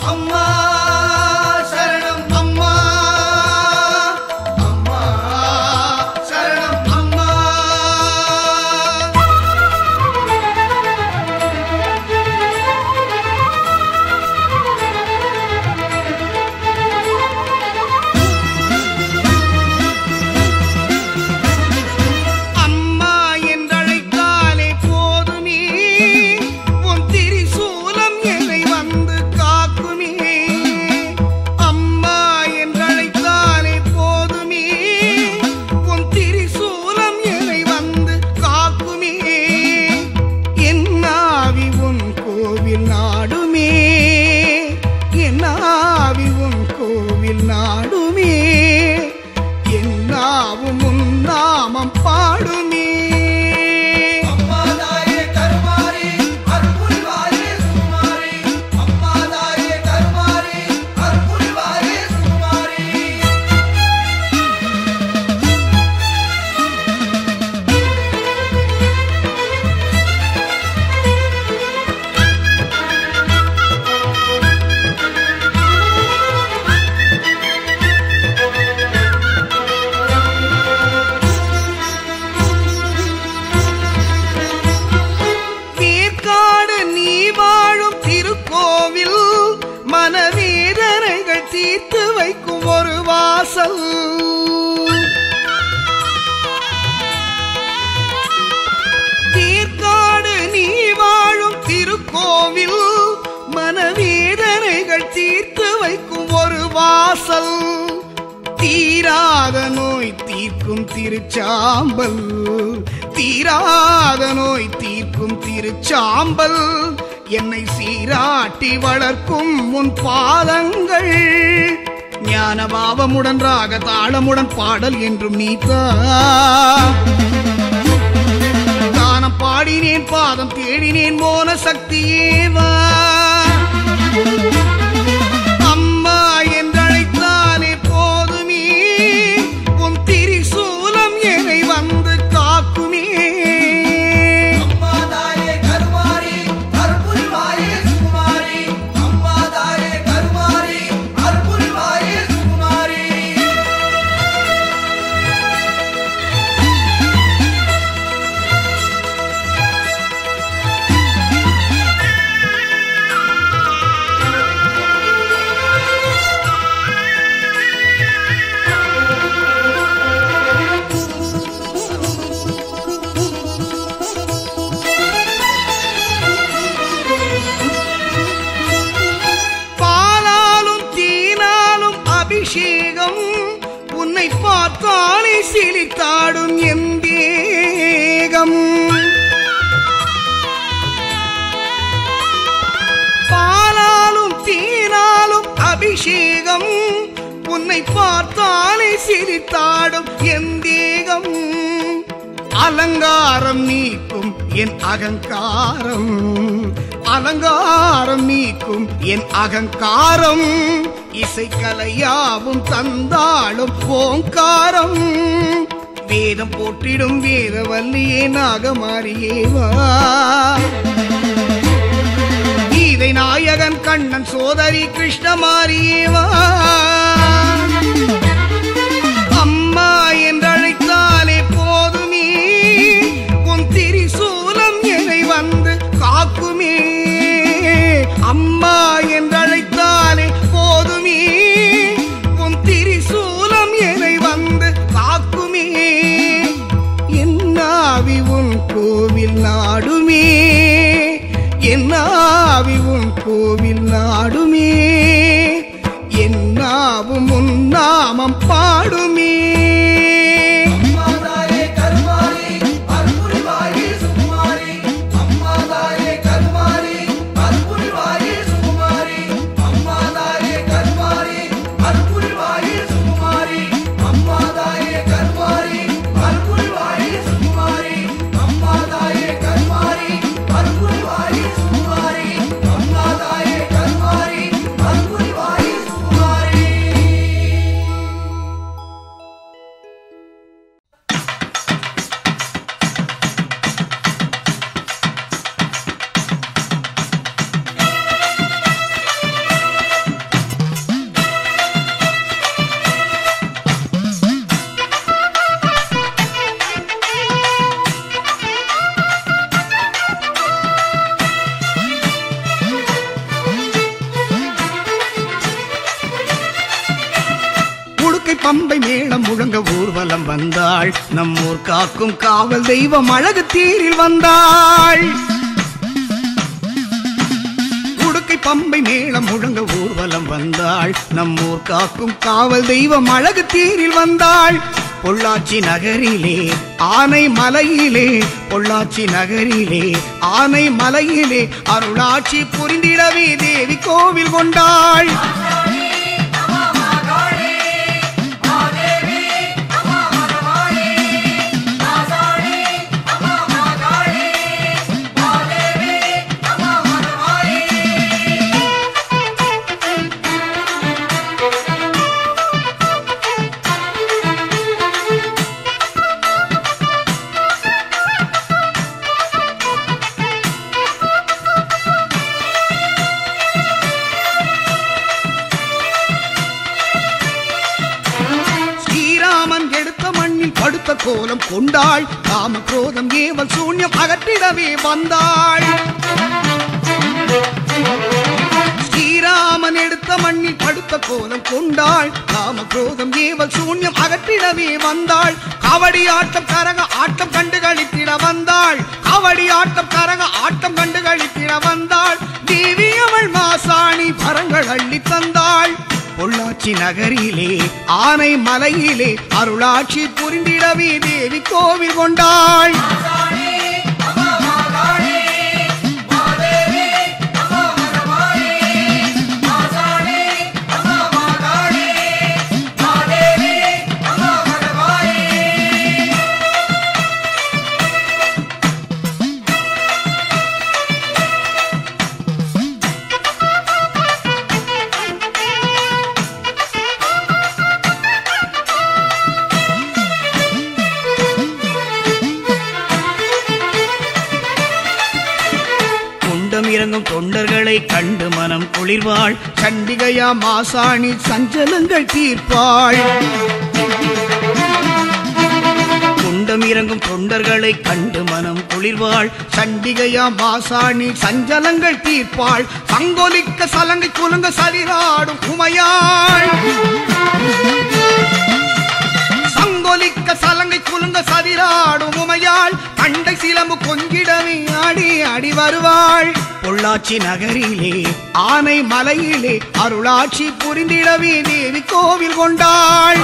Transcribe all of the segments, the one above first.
அம்மா சரணம் அம்மா அம்மா சரணம் அம்மா அம்மா என்றழைத்தாலே போதுமே உன் திரிசூலம் என்னை வந்து காக்குமே அம்மா என்றழைத்தாலே போதுமே உன் திரிசூலம் என்னை வந்து காக்குமே என் ஆவி உன் கோவில் நாடுமே என் ஆவி உன் கோவில் நாடுமே என் நாவும் உன் நாமம் பாடுமே அம்மாதாயே கருமாரி அருள்புரிவாயே சுகுமாரி அம்மாதாயே கருமாரி அருள்புரிவாயே சுகுமாரி நீர்காடு நீ வாழும் திருக்கோவில் மனவேதனைகள் தீர்த்து வைக்கும் ஒரு வாசல் தீர்க்காடு நீ வாழும் திருக்கோவில் மனவேதனைகள் தீர்த்து வைக்கும் ஒரு வாசல் தீராத நோய் தீர்க்கும் திருச்சாம்பல் தீராத நோய் தீர்க்கும் திருச்சாம்பல் என்னை சீராட்டி வளர்க்கும் உன் பாதங்கள் ஞான பாவமுடன் ராக தாளமுடன் பாடல் என்றும் நீத்தா தானம் பாடினேன் பாதம் தேடினேன் மோன சக்தியேவா அம்மா என்றழைத்தாலே போதுமே உன் திரிசூலம் என்னை வந்து காக்குமே அம்மாதாயே கருமாரி அருள்புரிவாயே சுகுமாரி அம்மாதாயே கருமாரி அருள்புரிவாயே சுகுமாரி பாலாலும் தீனாலும் அபிஷேகம் உன்னை பார்த்தாலே சிலித்தாடும் என் தேகம் பாலாலும் தீனாலும் அபிஷேகம் உன்னை பார்த்தாலே சிரித்தாடும் என் தேகம் அலங்காரம் நீக்கும் என் அகங்காரம் அலங்காரம் நீக்கும் என் அகங்காரம் இசைக்கலையாவும் தந்தாளும் ஓங்காரம் வேதம் போற்றிடும் வேதவல்லியே நாகமாரியே வா கீதை நாயகன் கண்ணன் சோதரி கிருஷ்ணமாரியே வா அம்மா என்றழைத்தாலே போதுமே உன் திரிசூலம் என்னை வந்து காக்குமே அம்மா என்றழைத்தாலே போதுமே உன் திரிசூலம் என்னை வந்து காக்குமே என்னாவி உன் கோவில் நாடுமே என்னாவி உன் கோவில் நாடுமே என்னாவும் உன் நாமம் பாடுமே அம்மாதாயே கருமாரி அருள்புரிவாயே சுகுமாரி அம்மாதாயே கருமாரி அருள்புரிவாயே சுகுமாரி அம்மாதாயே கருமாரி அருள்புரிவாயே சுகுமாரி அம்மாதாயே கருமாரி அருள்புரிவாயே சுகுமாரி அம்மாதாயே கருமாரி அருள்புரிவாயே சுகுமாரி அம்மாதாயே கருமாரி அருள்புரிவாயே சுகுமாரி பம்பை மேளம் முழங்க ஊர்வலம் வந்தாள் நம்மூர் காக்கும் காவல் தெய்வம் அழகு தேரில் வந்தாள் உடுக்கை பம்பை மேளம் முழங்க ஊர்வலம் வந்தாள் நம்மூர் காக்கும் காவல் தெய்வம் அழகு தேரில் வந்தாள் பொள்ளாச்சி நகரிலே ஆனை மலையிலே பொள்ளாச்சி நகரிலே ஆனை மலையிலே அருளாட்சி புரிந்திடவே தேவி கோவில் கொண்டாள் ஸ்ரீராமன் எடுத்த மண்ணில் படுத்த கோலம் கொண்டாள் காம குரோதம் ஏவல் சூன்யம் அகற்றிடவே வந்தாள் ஸ்ரீராமன் எடுத்த மண்ணில் படுத்த கோலம் கொண்டாள் காம குரோதம் ஏவல் சூன்யம் அகற்றிடவே வந்தாள் காவடி ஆட்டம் கரக ஆட்டம் கண்டு களித்திட வந்தாள் காவடி ஆட்டம் கரக ஆட்டம் கண்டு களித்திட வந்தாள் தேவி அவள் மாசாணி பரங்கள் அள்ளி தந்தாள் பொள்ளாச்சி நகரிலே ஆனை மலையிலே அருளாட்சி புரிந்திடவே தேவி கோவில் கொண்டாள் குண்டம் இறங்கும் தொண்டர்களை கண்டு மனம் குளிர்வாள் சண்டிகையா மாசாணி சஞ்சலங்கள் தீர்ப்பாள் குண்டம் இறங்கும் தொண்டர்களை கண்டு மனம் குளிர்வாள் சண்டிகையா மாசாணி சஞ்சலங்கள் தீர்ப்பாள் சங்கொலிக்க சலங்கை குலுங்க சரிராடும் உமையாள் சங்கொலிக்க சலங்கை குலுங்க சதிராடும் உமையாள் கண்டை சிலம்பு கொஞ்சிடவே ஆடி ஆடி வருவாள் பொள்ளாச்சி நகரிலே ஆனை மலையிலே அருளாட்சி புரிந்திடவே தேவி கோவில் கொண்டாள்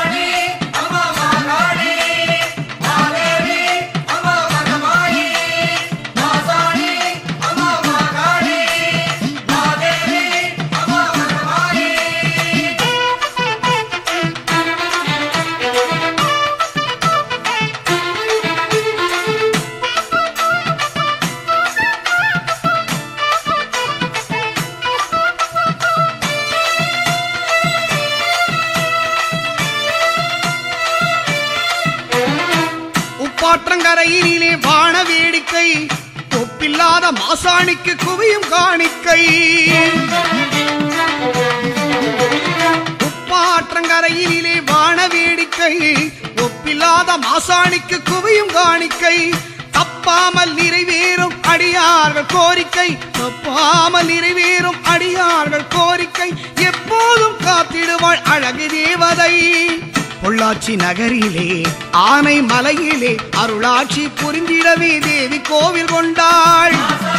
உப்பாற்றங்கரையிலே வான வேடிக்கை ஒப்பில்லாத மாசாணிக்கு குவியும் காணிக்கை உப்பாற்றங்கரையிலே வான வேடிக்கை ஒப்பில்லாத மாசாணிக்கு குவியும் காணிக்கை தப்பாமல் நிறைவேறும் அடியார்கள் கோரிக்கை தப்பாமல் நிறைவேறும் அடியார்கள் கோரிக்கை எப்போதும் காத்திடுவாள் அழகு தேவதை பொள்ளாச்சி நகரிலே ஆனை மலையிலே அருளாட்சி புரிந்திடவே தேவி கோவில் கொண்டாள்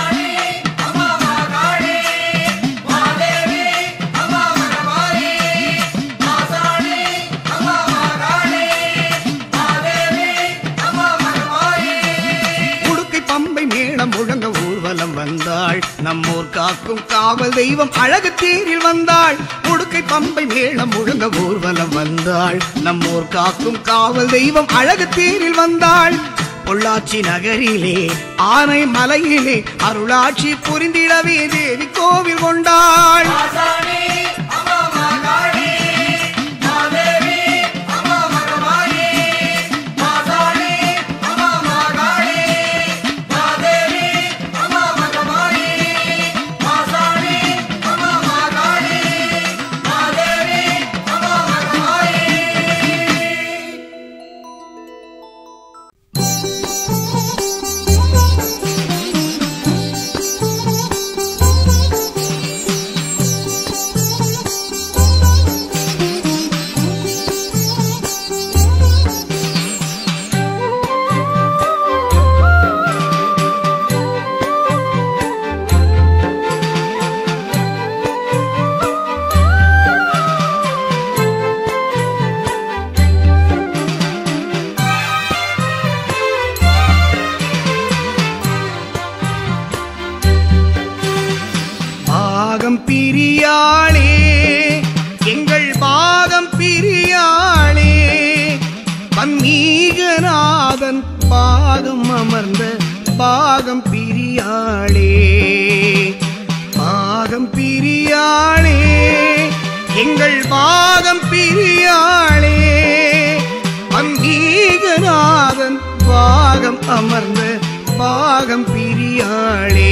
உடுக்கை பம்பை மேளம் முழங்க ஊர்வலம் வந்தாள் நம்மூர் காக்கும் காவல் தெய்வம் அழகு தேரில் வந்தாள் உடுக்கை பம்பை மேளம் முழங்க ஊர்வலம் வந்தாள் நம்மூர் காக்கும் காவல் தெய்வம் அழகு தேரில் வந்தாள் பொள்ளாச்சி நகரிலே ஆனை மலையிலே அருளாட்சி புரிந்திடவே தேவி கோவில் கொண்டாள் Thank பிரியாளே பாகம் பிரியாளே எங்கள் பாகம் பிரியாளே அங்கீகநாதன் பாகம் அமர்ந்த பாகம் பிரியாளே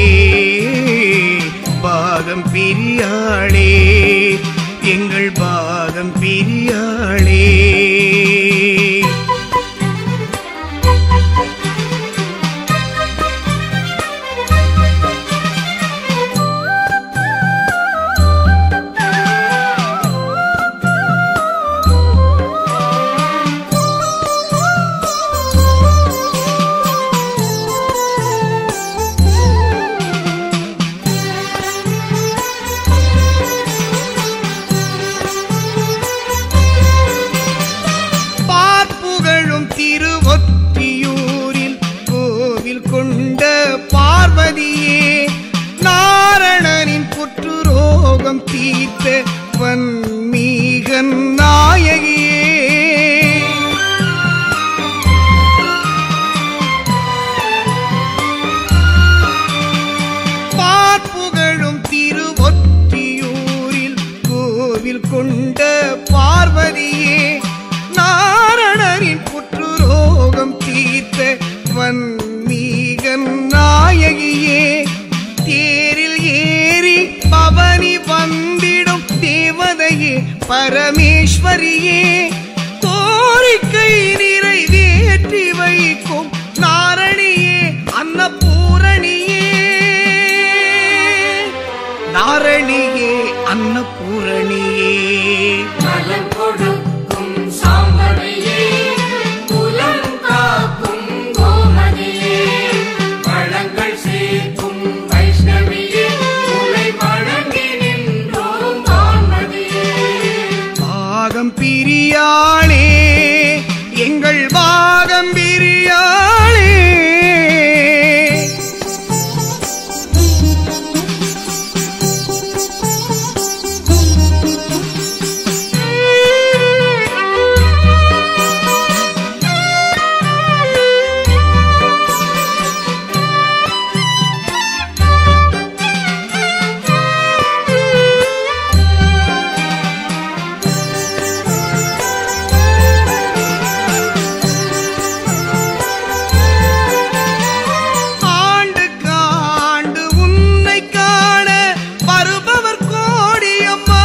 பாகம் பிரியாளே எங்கள் பாகம் பிரியாளே பார்ப்புகழும் திருவொற்றியூரில் கோவில் கொண்ட பார்வதியே நாரணனின் புற்றுரோகம் தீர்த்த வன்மீகன் நாயகியே பார்ப்புகழும் திருவொற்றியூரில் கோவில் கொண்ட பார்வதியே நாரணரின் புற்றுரோகம் தீர்த்த வன்மீகன் நாயகியே தேரில் ஏறி பவனி வந்திடும் தேவதையே பரமேஸ்வரியே கோரிக்கை நிறைவேற்றி வைக்கும் நாரணியே அன்னபூரணியே நாரணியே அன்னபூரணியே நலம் கொடுக்கும் சாம்பவியே குலம் காக்கும் கோமதியே வளங்கள் சேர்க்கும் வைஷ்ணவியே உலை வழங்கி நின்றோம் வான்மதியே பாகம் பிரியாளே எங்கள் பாகம் பிரியாளே ஆண்டுக்கு ஆண்டு உன்னை காண வருபவர் கோடியம்மா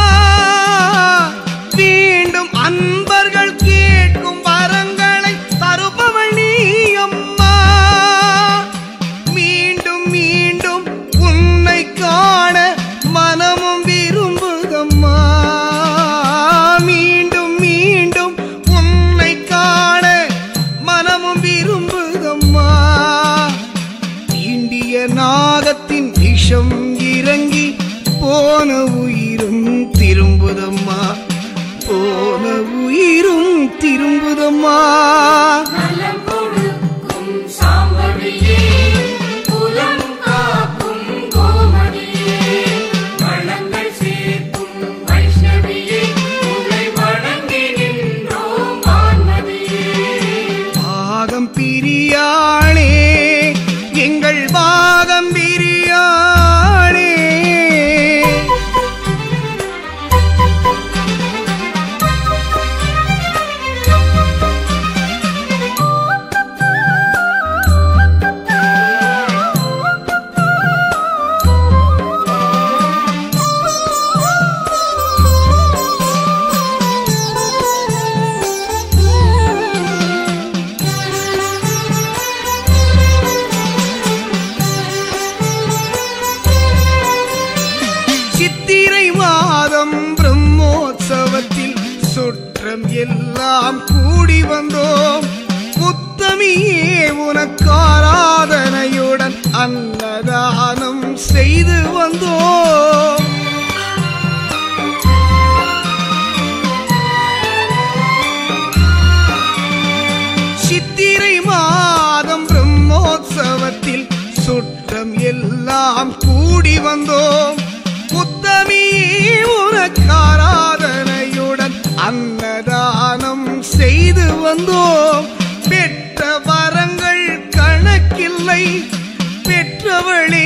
மீண்டும் அன்பர்கள் கேட்கும் வரங்களை தருபவள் நீ அம்மா மீண்டும் மீண்டும் உன்னை காண மனமும் விரும்புதம்மா மீண்டும் மீண்டும் உன்னை காண மனமும் விரும்புதம்மா தீண்டிய நாகத்தின் விஷம் இறங்கி போன உயிரும் திரும்புதம்மா போன உயிரும் திரும்புதம்மா நலம் கொடுக்கும் சாம்பவியே குலம் காக்கும் கோமதியே வளங்கள் சேர்க்கும் வைஷ்ணவியே உலை வழங்கி நின்றோம் வான்மதியே பாகம் பிரியாளே எங்கள் பாகம் பிரியாளே சித்திரை மாதம் பிரம்மோற்சவத்தில் சுற்றம் எல்லாம் கூடி வந்தோம் முத்தமியே உனக்கு ஆராதனையுடன் அன்னதானம் செய்து வந்தோம் சித்திரை மாதம் பிரம்மோற்சவத்தில் சுற்றம் எல்லாம் கூடி வந்தோம் முத்தமி உனக்காராதனையுடன் அன்னதானம் செய்து வந்தோம் பெற்ற வரங்கள் கணக்கில்லை பெற்றவளே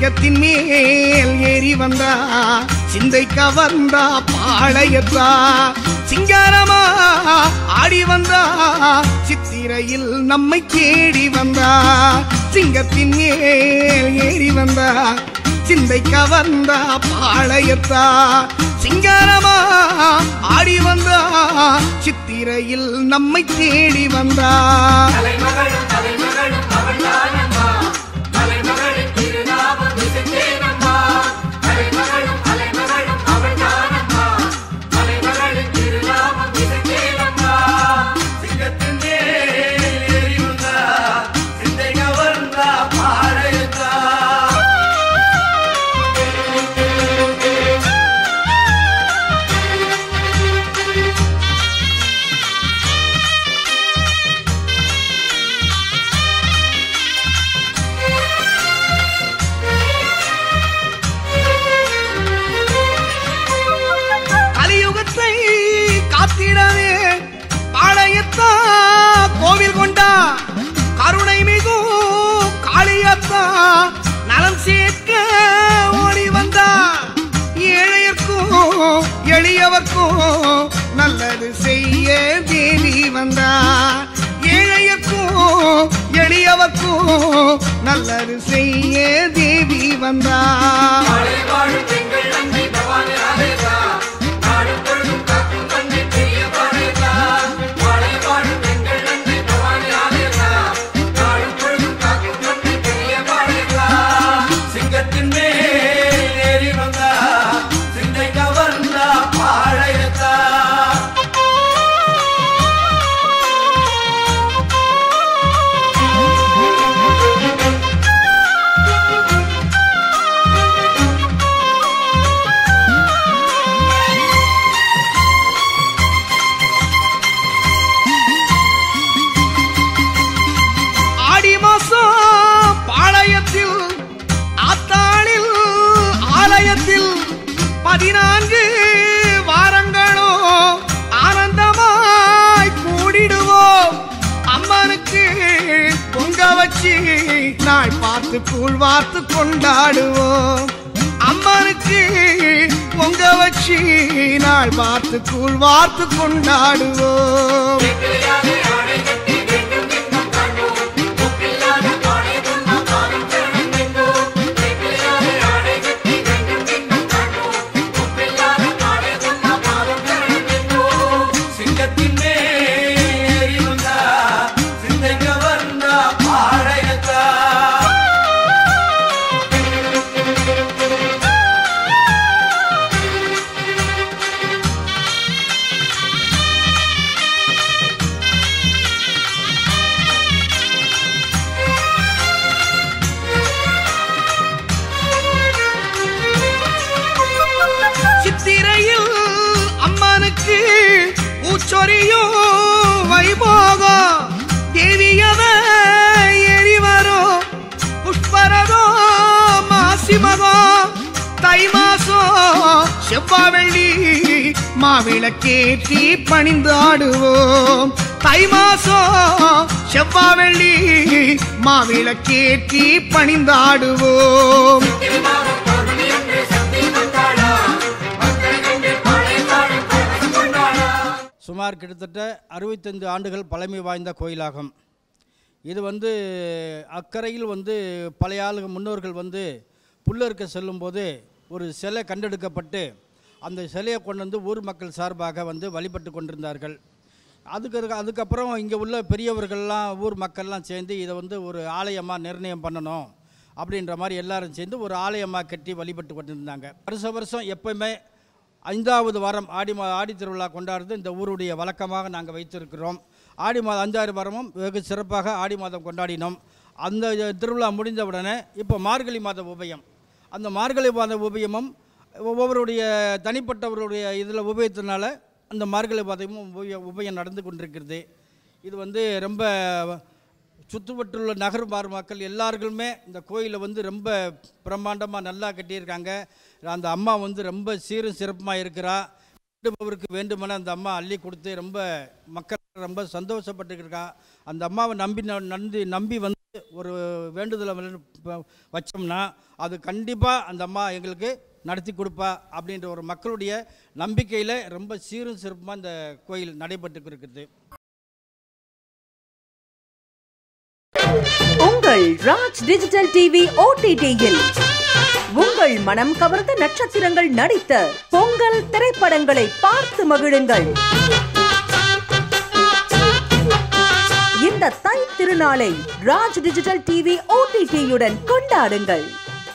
சிங்கத்தின் மேல் ஏறி வந்தா சிந்தை கவர்ந்தா பாளையத்தா சிங்காரமா ஆடி வந்தா சித்திரையில் நம்மை தேடி வந்தா சிங்கத்தின் மேல் ஏறி வந்தா சிந்தை கவர்ந்தா பாளையத்தா சிங்காரமா ஆடி வந்தா சித்திரையில் நம்மை தேடி வந்தா தலைமகளும் தலைமகளும் அவள்தானம்மா தலைமகளின் திருநாமம் விசைத்தேனம்மா தலைமகளும் தலைமகளும் அவள்தானம்மா தலைமகளின் திருநாமம் விசைத்தேனம்மா சிங்கத்தின் மேல் ஏறி வந்தா சிந்தை கவர்ந்தா பாளையத்தா கலியுகத்தை காத்திடவே பாளையத்தா கோவில் கொண்டா கருணை மிகும் காளியத்தா நலம் சேர்க்க ஓடி வந்தா ஏழையர்க்கும் எளியவர்க்கும் நல்லது செய்ய தேவி வந்தா ஏழையர்க்கும் எளியவர்க்கும் நல்லது செய்ய தேவி வந்தா மலை வாழும் பெண்கள் அன்னை பவானி ராதேவா நாடும் பொழுதும் காக்கும் கண்ணை பெரிய பாடேவா மலை வாழும் பெண்கள் அன்னை பவானி ராதேவா நாடும் பொழுதும் காக்கும் கண்ணை பெரிய பாடேவா சிங்கத்தின் மேல் ஏறி வந்தா சிந்தை கவர்ந்தா பாளையத்தா ஆடி மாசம் பாளையத்தில் ஆத்தாளில் ஆலயத்தில் பதினான்கு வாரங்களும் ஆனந்தமாய் கூடிடுவோம் அம்மனுக்கு பொங்க வச்சு நாள் பார்த்து கூழ் வார்த்து கொண்டாடுவோம் அம்மனுக்கு பொங்க வச்சு நாள் பார்த்து கூழ் வார்த்து கொண்டாடுவோம் வெற்றியாலே ஆடை கட்டி வேண்டும் இன்பம் காண்போம் ஒப்பில்லாத பாடை பொன்னா பாதம் சரணம் என்போம் வெற்றியாலே ஆடை கட்டி வேண்டும் இன்பம் காண்போம் ஒப்பில்லாத பாடை பொன்னா பாதம் சரணம் என்போம் சிங்கத்தின் மேல் ஏறி வந்தா சிந்தை கவர்ந்தா பாளையத்தா சித்திரையில் அம்மனுக்கு பூச்சொரியும் வைபோகம் தேவியவ ஏறி வரும் புஷ்பரதோ மாசிமகம் தை மாசம் செவ்வாவெள்ளி மாவிளக்கேற்றி பணிந்தாடுவோம் தை மாசம் செவ்வாவெள்ளி மாவிளக்கேற்றி பணிந்தாடுவோம் திருமாவம் பௌர்ணமி அன்று சக்தி வந்தாளா பக்தரை கண்டு பாடை பாடும் பரவசம் கொண்டாளா சுமார் கிட்டத்தட்ட அறுபத்தைந்து ஆண்டுகள் பழமை வாய்ந்த கோயிலாகும் இது வந்து அக்கறையில் வந்து பழைய ஆளுங்க முன்னோர்கள் வந்து புல்லறுக்க செல்லும்போது ஒரு சிலை கண்டெடுக்கப்பட்டு அந்த சிலையை கொண்டு வந்து ஊர் மக்கள் சார்பாக வந்து வழிபட்டு கொண்டிருந்தார்கள் அதுக்கு இருக்க- அதுக்கப்புறம் இங்கே உள்ள பெரியவர்கள்லாம் ஊர் மக்கள்லாம் சேர்ந்து இதை வந்து ஒரு ஆலயமாக நிர்ணயம் பண்ணணும் அப்படின்ற மாதிரி எல்லாரும் சேர்ந்து ஒரு ஆலயமாக கட்டி வழிபட்டு கொண்டிருந்தாங்க வருஷ வருஷம் எப்பவுமே ஐந்தாவது வாரம் ஆடி மா ஆடி திருவிழா கொண்டாடுறது இந்த ஊருடைய வழக்கமாக நாங்கள் வைத்திருக்கிறோம் ஆடி மாதம் அஞ்சாறு வாரமும் வெகு சிறப்பாக ஆடி மாதம் கொண்டாடினோம் அந்த திருவிழா முடிந்தவுடனே இப்போ மார்கழி மாத உபயம் அந்த மார்கழி மாத உபயமும் ஒவ்வொருடைய தனிப்பட்டவருடைய இதில் உபயத்தினால அந்த மார்கழி மாதமும் உபய உபயம் நடந்து கொண்டிருக்கிறது இது வந்து ரொம்ப சுற்றுவட்டுள்ள நகர்வார் மக்கள் எல்லாருக்குமே இந்த கோயிலை வந்து ரொம்ப பிரம்மாண்டமாக நல்லா கட்டியிருக்காங்க அந்த அம்மா வந்து ரொம்ப சீரும் சிறப்புமாக இருக்கிறா வேண்டுபவருக்கு வேண்டுமென அந்த அம்மா அள்ளி கொடுத்து ரொம்ப மக்கள் ரொம்ப சந்தோஷப்பட்டுருக்கா அந்த அம்மாவை நம்பி ந- நம்பி நம்பி வந்து ஒரு வேண்டுதலை வந்து ப- வச்சோம்னா அது கண்டிப்பாக அந்த அம்மா எங்களுக்கு நடத்தி கொடுப்பா அப்படின்ற ஒரு மக்களுடைய நம்பிக்கையில் ரொம்ப சீரும் சிறப்புமாக இந்த கோயில் நடைபெற்று இருக்குது உங்கள் ராஜ் டிஜிட்டல் டிவி ஓடிடியில் உங்கள் மனம் கவர்ந்த நட்சத்திரங்கள் நடித்த பொங்கல் திரைப்படங்களை பார்த்து மகிழுங்கள் இந்த தை திருநாளை ராஜ் டிஜிட்டல் டிவி ஓடிடியுடன் கொண்டாடுங்கள்